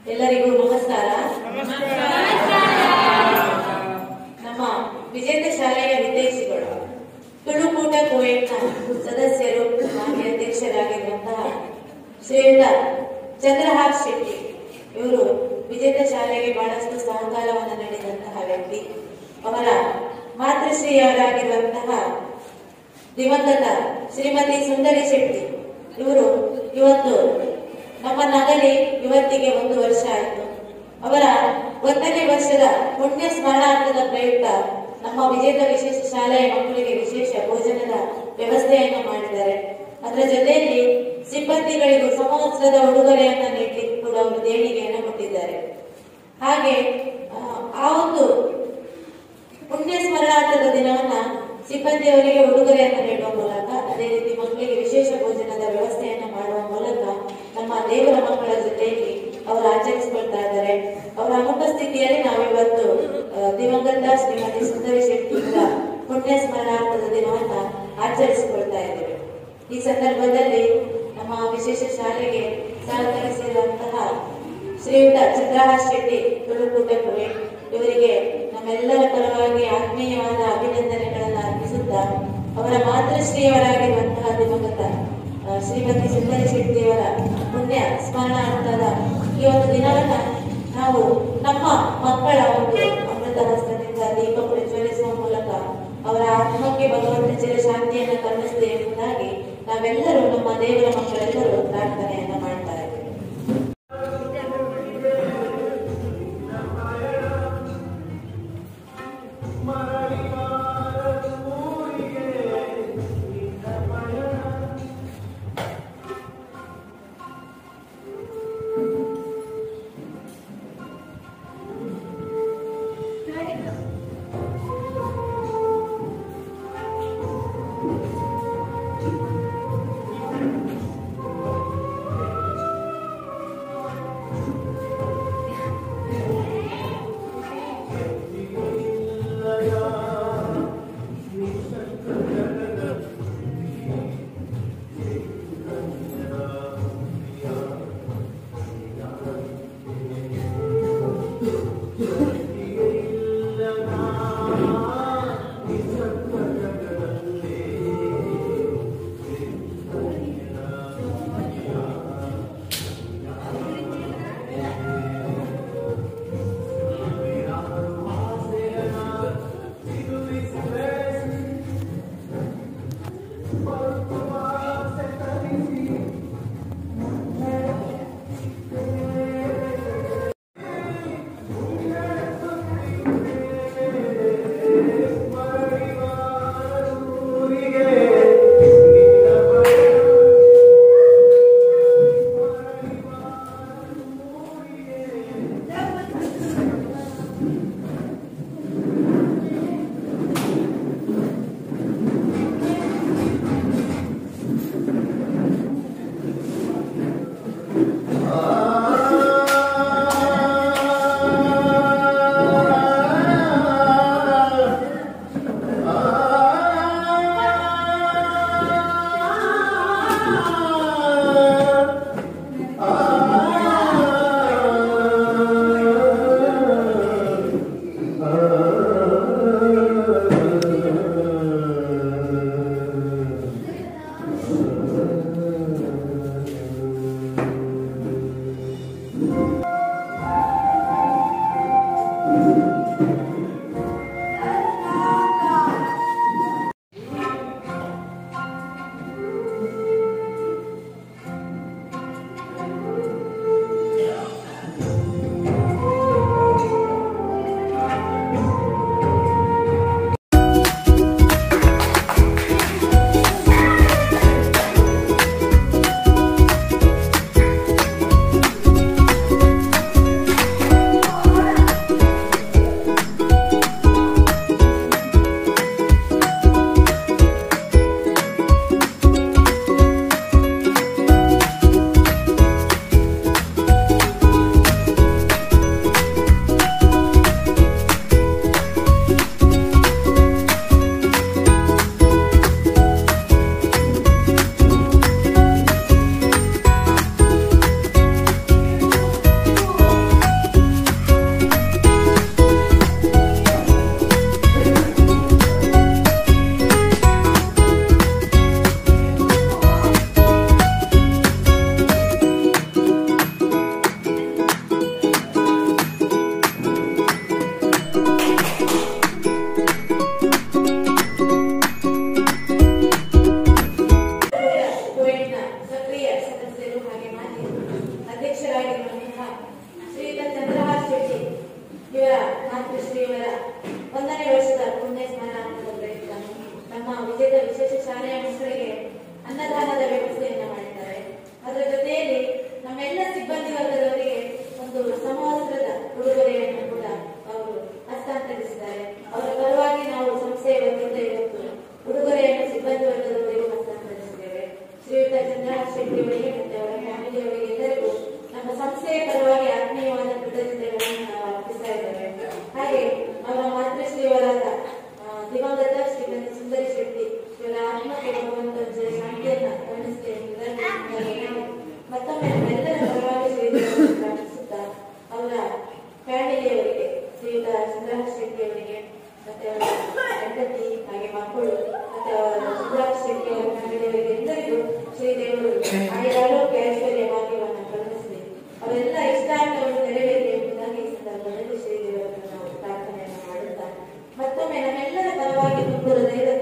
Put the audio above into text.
ಎಲ್ಲರಿಗೂ ನಮಸ್ಕಾರ ನಮ್ಮ ವಿಜೇತ ಶಾಲೆಯ ವಿದೇಶಿಗಳು ತುಳುಕೂಟ ಕೋಯಟ್ನ ಸದಸ್ಯರು ಮಾನ್ಯ ಅಧ್ಯಕ್ಷರಾಗಿರುವಂತಹ ಶ್ರೀಯುತ ಚಂದ್ರಹಾರ್ ಶೆಟ್ಟಿ ಇವರು ವಿಜೇತ ಶಾಲೆಗೆ ಬಹಳಷ್ಟು ಸಹಕಾರವನ್ನು ನೀಡಿದಂತಹ ವ್ಯಕ್ತಿ ಅವರ ಮಾತೃಶ್ರೀಯವರಾಗಿರುವಂತಹ ದಿವಂಗತ ಶ್ರೀಮತಿ ಸುಂದರಿ ಶೆಟ್ಟಿ ಇವರು ಇವತ್ತು ನಮ್ಮ ನಗರಿ ಇವತ್ತಿಗೆ ಒಂದು ವರ್ಷ ಆಯಿತು ಅವರ ಒಂದನೇ ವರ್ಷದ ಪುಣ್ಯ ಸ್ಮರಣಾರ್ಥದ ಪ್ರಯುಕ್ತ ನಮ್ಮ ವಿಜೇತ ವಿಶೇಷ ಶಾಲೆಯ ಮಕ್ಕಳಿಗೆ ವಿಶೇಷ ಭೋಜನದ ವ್ಯವಸ್ಥೆಯನ್ನು ಮಾಡಿದ್ದಾರೆ ಅದರ ಜೊತೆಯಲ್ಲಿ ಸಿಬ್ಬಂದಿಗಳಿಗೂ ಸಮವಸ್ತ್ರದ ಉಡುಗೊರೆಯನ್ನ ನೀಡಲಿಕ್ಕೆ ಕೂಡ ಅವರು ದೇಣಿಗೆಯನ್ನು ಕೊಟ್ಟಿದ್ದಾರೆ ಹಾಗೆ ಆ, ಆ ಒಂದು ಪುಣ್ಯ ಸ್ಮರಣಾರ್ಥದ ದಿನವನ್ನ ಸಿಬ್ಬಂದಿಯವರಿಗೆ ಉಡುಗೊರೆಯನ್ನು ನೀಡುವ ಮೂಲಕ ಅದೇ ರೀತಿ ಮಕ್ಕಳಿಗೆ ವಿಶೇಷ ಭೋಜನದ ವ್ಯವಸ್ಥೆಯನ್ನು ಮಾಡುವ ಮೂಲಕ ನಮ್ಮ ದೇವರ ಮಕ್ಕಳ ಜೊತೆಯಲ್ಲಿ ಅವರು ಆಚರಿಸಿಕೊಳ್ತಾ ಇದ್ದಾರೆ ಅವರ ಅನುಪಸ್ಥಿತಿಯಲ್ಲಿ ನಾವಿವತ್ತು ಆ, ದಿವಂಗತ ಶ್ರೀಮತಿ ಸುಂದರಿ ಶೆಟ್ಟಿ ಅವರ ಪುಣ್ಯ ಸ್ಮರಣಾರ್ಥದ ದಿನವನ್ನ ಆಚರಿಸಿಕೊಳ್ತಾ ಇದ್ದೇವೆ ಈ ಸಂದರ್ಭದಲ್ಲಿ ನಮ್ಮ ವಿಶೇಷ ಶಾಲೆಗೆ ಸಹಕರಿಸಿರುವಂತಹ ಶ್ರೀಯುತ ಚಂದ್ರಹಾಸ್ ಶೆಟ್ಟಿ ತುಳುಕೂಟಪುರಿ ಇವರಿಗೆ ನಮ್ಮೆಲ್ಲರ ಪರವಾಗಿ ಆತ್ಮೀಯವಾದ ಅಭಿನಂದನೆಗಳನ್ನು ಅರ್ಪಿಸುತ್ತಾ ಅವರ ಮಾತೃಶ್ರೀಯವರಾಗಿರುವಂತಹ ದಿವಂಗತ ಆ, ಶ್ರೀಮತಿ ಸುಂದರಿ ಶೆಟ್ಟಿಯವರ ಪುಣ್ಯ ಸ್ಮರಣಾರ್ಥದ ಈ ಒಂದು ದಿನವನ್ನ ನಾವು ನಮ್ಮ ಮಕ್ಕಳ ಒಂದು ಅಮೃತ ಹಸ್ತದಿಂದ ದೀಪ ಪ್ರಜ್ವಲಿಸುವ ಮೂಲಕ ಅವರ ಆತ್ಮಕ್ಕೆ ಭಗವಂತ ಚಿರ ಶಾಂತಿಯನ್ನು ಕರುಣಿಸದೆ ಎಂಬುದಾಗಿ ನಾವೆಲ್ಲರೂ ನಮ್ಮ ದೇವರ ಮಕ್ಕಳೆಲ್ಲರೂ ಪ್ರಾರ್ಥನೆಯನ್ನ ಮಾಡ್ತಾ ಇದ್ದೇವೆ ಿ ಇಷ್ಟಾರ್ಥಗಳು ನೆರವೇರಲಿ ಎಂಬುದಾಗಿ ಈ ಸಂದರ್ಭದಲ್ಲಿ ಶ್ರೀದೇವರನ್ನು ನಾವು ಪ್ರಾರ್ಥನೆಯನ್ನು ಮಾಡುತ್ತಾ ಮತ್ತೊಮ್ಮೆ ನಮ್ಮೆಲ್ಲರ ಪರವಾಗಿ ತುಂಬ ಹೃದಯದ